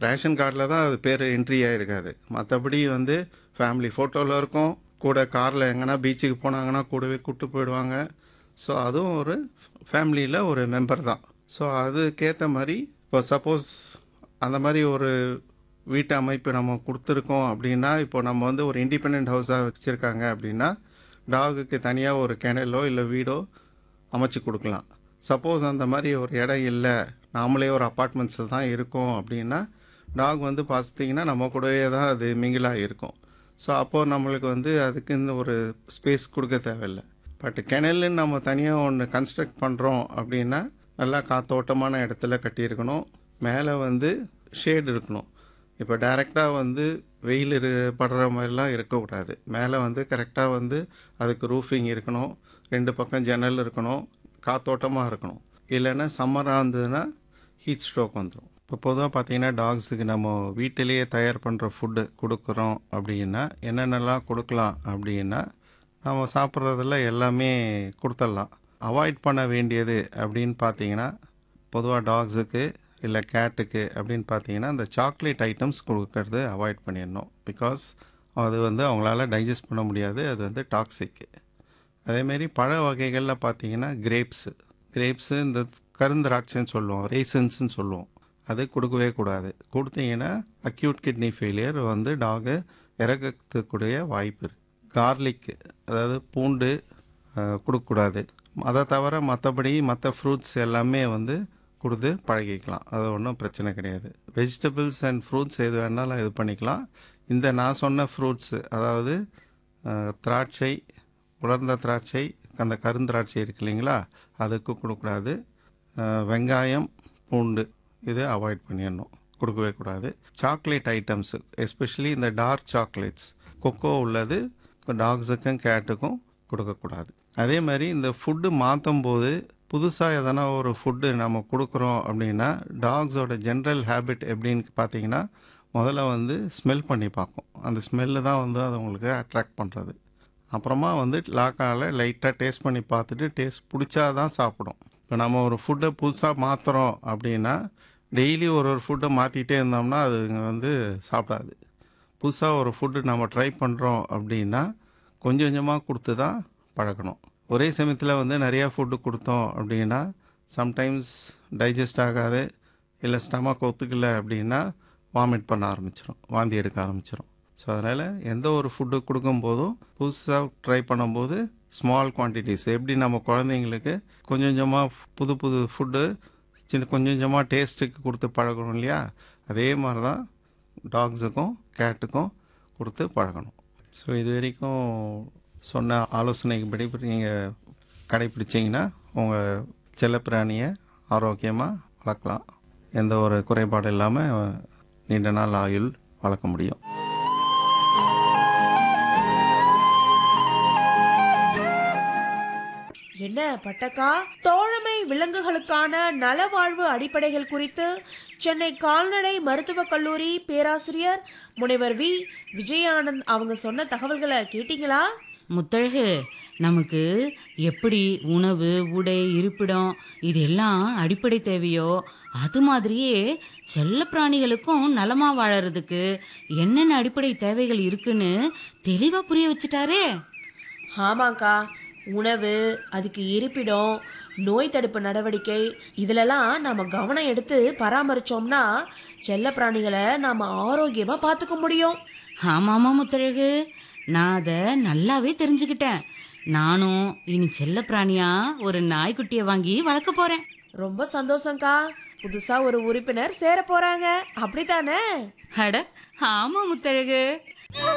ration கார்டில் தான் அது பேர் என்ட்ரி ஆகிருக்காது மற்றபடி வந்து ஃபேமிலி ஃபோட்டோவில் இருக்கும் கூட காரில் எங்கன்னா பீச்சுக்கு போனாங்கன்னா கூடவே கூப்பிட்டு போயிடுவாங்க ஸோ அதுவும் ஒரு ஃபேமிலியில் ஒரு மெம்பர் தான் ஸோ அதுக்கேற்ற மாதிரி இப்போ சப்போஸ் அந்த மாதிரி ஒரு வீட்டு அமைப்பு நம்ம கொடுத்துருக்கோம் அப்படின்னா இப்போ நம்ம வந்து ஒரு இண்டிபெண்ட் ஹவுஸாக வச்சுருக்காங்க அப்படின்னா டாகுக்கு தனியாக ஒரு கிணலோ இல்லை வீடோ அமைச்சு கொடுக்கலாம் சப்போஸ் அந்த மாதிரி ஒரு இடம் இல்லை நாமளே ஒரு அப்பார்ட்மெண்ட்ஸில் தான் இருக்கோம் அப்படின்னா டாக் வந்து பார்த்தீங்கன்னா நம்ம கூடவே தான் அது மிங்கிளாக இருக்கும் ஸோ அப்போது நம்மளுக்கு வந்து அதுக்கு இந்த ஒரு ஸ்பேஸ் கொடுக்க தேவையில்லை பட் கிணல்னு நம்ம தனியாக ஒன்று கன்ஸ்ட்ரக்ட் பண்ணுறோம் அப்படின்னா நல்லா காத்தோட்டமான இடத்துல கட்டியிருக்கணும் மேலே வந்து ஷேட் இருக்கணும் இப்போ டைரெக்டாக வந்து வெயில் இரு படுற மாதிரிலாம் இருக்கக்கூடாது மேலே வந்து கரெக்டாக வந்து அதுக்கு ரூஃபிங் இருக்கணும் ரெண்டு பக்கம் ஜன்னல் இருக்கணும் காத்தோட்டமாக இருக்கணும் இல்லைன்னா சம்மராக இருந்ததுன்னா ஹீட் ஸ்ட்ரோக் வந்துடும் இப்போ பொதுவாக பார்த்தீங்கன்னா டாக்ஸுக்கு நம்ம வீட்டிலேயே தயார் பண்ணுற ஃபுட்டு கொடுக்குறோம் அப்படின்னா என்னென்னலாம் கொடுக்கலாம் அப்படின்னா நம்ம சாப்பிட்றதுல எல்லாமே கொடுத்துடலாம் அவாய்ட் பண்ண வேண்டியது அப்படின்னு பார்த்தீங்கன்னா பொதுவாக டாக்ஸுக்கு இல்லை கேட்டுக்கு அப்படின்னு பார்த்தீங்கன்னா இந்த சாக்லேட் ஐட்டம்ஸ் கொடுக்கறது அவாய்ட் பண்ணிடணும் பிகாஸ் அது வந்து அவங்களால டைஜஸ்ட் பண்ண முடியாது அது வந்து டாக்ஸிக்கு அதேமாரி பழ வகைகளில் பார்த்தீங்கன்னா கிரேப்ஸு கிரேப்ஸு இந்த கருந்திராட்சைன்னு சொல்லுவோம் ரேசன்ஸ்னு சொல்லுவோம் அது கொடுக்கவே கூடாது கொடுத்தீங்கன்னா அக்யூட் கிட்னி ஃபெயிலியர் வந்து டாகு இறக்கத்துக்கூடிய வாய்ப்பு இருக்குது கார்லிக்கு அதாவது பூண்டு அஹ், கொடுக்கக்கூடாது அதை தவிர மற்றபடி மற்ற ஃப்ரூட்ஸ் எல்லாமே வந்து கொடுத்து பழகிக்கலாம் அது ஒன்றும் பிரச்சனை கிடையாது வெஜிடபிள்ஸ் அண்ட் ஃப்ரூட்ஸ் எது வேணாலும் இது பண்ணிக்கலாம் இந்த நான் சொன்ன ஃப்ரூட்ஸு அதாவது அஹ், திராட்சை உலர்ந்த திராட்சை அந்த கருந்திராட்சை இருக்கு இல்லைங்களா அதுக்கு கொடுக்கக்கூடாது அஹ், வெங்காயம் பூண்டு இது அவாய்ட் பண்ணிடணும் கொடுக்கவே கூடாது சாக்லேட் ஐட்டம்ஸு எஸ்பெஷலி இந்த டார்க் சாக்லேட்ஸ் கொக்கோ உள்ளது டாக்ஸுக்கும் கேட்டுக்கும் கொடுக்கக்கூடாது அதே மாதிரி இந்த ஃபுட்டு மாற்றும் போது புதுசாக எதனா ஒரு ஃபுட்டு நம்ம கொடுக்குறோம் அப்படின்னா டாக்ஸோட ஜென்ரல் ஹேபிட் எப்படின்னு பார்த்தீங்கன்னா முதல்ல வந்து ஸ்மெல் பண்ணி பார்க்கும் அந்த ஸ்மெல்லு தான் வந்து அது உங்களுக்கு அட்ராக்ட் பண்ணுறது அப்புறமா வந்து லாக்கால லைட்டாக டேஸ்ட் பண்ணி பார்த்துட்டு டேஸ்ட் பிடிச்சா தான் சாப்பிடும் இப்போ நம்ம ஒரு ஃபுட்டை புதுசாக மாற்றுறோம் அப்படின்னா டெய்லி ஒரு ஒரு ஃபுட்டை மாற்றிட்டே இருந்தோம்னா அது வந்து சாப்பிடாது புதுசாக ஒரு ஃபுட்டு நம்ம ட்ரை பண்ணுறோம் அப்படின்னா கொஞ்சம் கொஞ்சமாக கொடுத்து தான் பழக்கணும் ஒரே சமயத்தில் வந்து நிறையா ஃபுட்டு கொடுத்தோம் அப்படின்னா சம்டைம்ஸ் டைஜஸ்ட் ஆகாது இல்லை ஸ்டமக் ஒத்துக்கல அப்படின்னா வாமிட் பண்ண ஆரம்பிச்சிடும் வாந்தி எடுக்க ஆரம்பிச்சிடும் ஸோ அதனால் எந்த ஒரு ஃபுட்டு கொடுக்கும்போதும் புதுசாக ட்ரை பண்ணும்போது ஸ்மால் குவான்டிட்டிஸ் எப்படி நம்ம குழந்தைங்களுக்கு கொஞ்சம் கொஞ்சமாக புது புது ஃபுட்டு சின்ன கொஞ்சம் கொஞ்சமாக டேஸ்ட்டுக்கு கொடுத்து பழகணும் இல்லையா அதே மாதிரி தான் டாக்ஸுக்கும் கேட்டுக்கும் கொடுத்து பழகணும் ஸோ இது வரைக்கும் சொன்ன ஆலோசனைப்படி நீங்கள் கடைப்பிடிச்சிங்கன்னா உங்கள் செல்லப்பிராணியை ஆரோக்கியமாக வளர்க்கலாம் எந்த ஒரு குறைபாடு இல்லாமல் நீண்ட நாள் ஆயுள் வளர்க்க முடியும் என்ன பட்டக்கா தோழமை விலங்குகளுக்கான நலவாழ்வு அடிப்படைகள் குறித்து சென்னை கால்நடை மருத்துவக் கல்லூரி பேராசிரியர் முனைவர் வி விஜயானந்த் அவங்க சொன்ன தகவல்களை கேட்டீங்களா முத்தழகு நமக்கு எப்படி உணவு உடை இருப்பிடம் இது எல்லாம் அடிப்படை தேவையோ அது மாதிரியே செல்ல பிராணிகளுக்கும் நலமா வாழறதுக்கு என்னென்ன அடிப்படை தேவைகள் இருக்குன்னு தெளிவா புரிய வச்சுட்டாரே ஆமாக்கா உணவு அதுக்கு இருப்பிடம் நோய் தடுப்பு நடவடிக்கை இதிலெல்லாம் நாம கவனம் எடுத்து பராமரிச்சோம்னா செல்ல பிராணிகளை நாம ஆரோக்கியமா பார்த்துக்க முடியும் ஆமாமா முத்தழகு நான் அதை நல்லாவே தெரிஞ்சுக்கிட்டேன் நானும் இனி செல்ல பிராணியா ஒரு நாய்க்குட்டியை வாங்கி வளர்க்க போறேன் ரொம்ப சந்தோஷம்க்கா புதுசா ஒரு உறுப்பினர் சேர போறாங்க அப்படித்தானே அட ஆமா முத்தழகு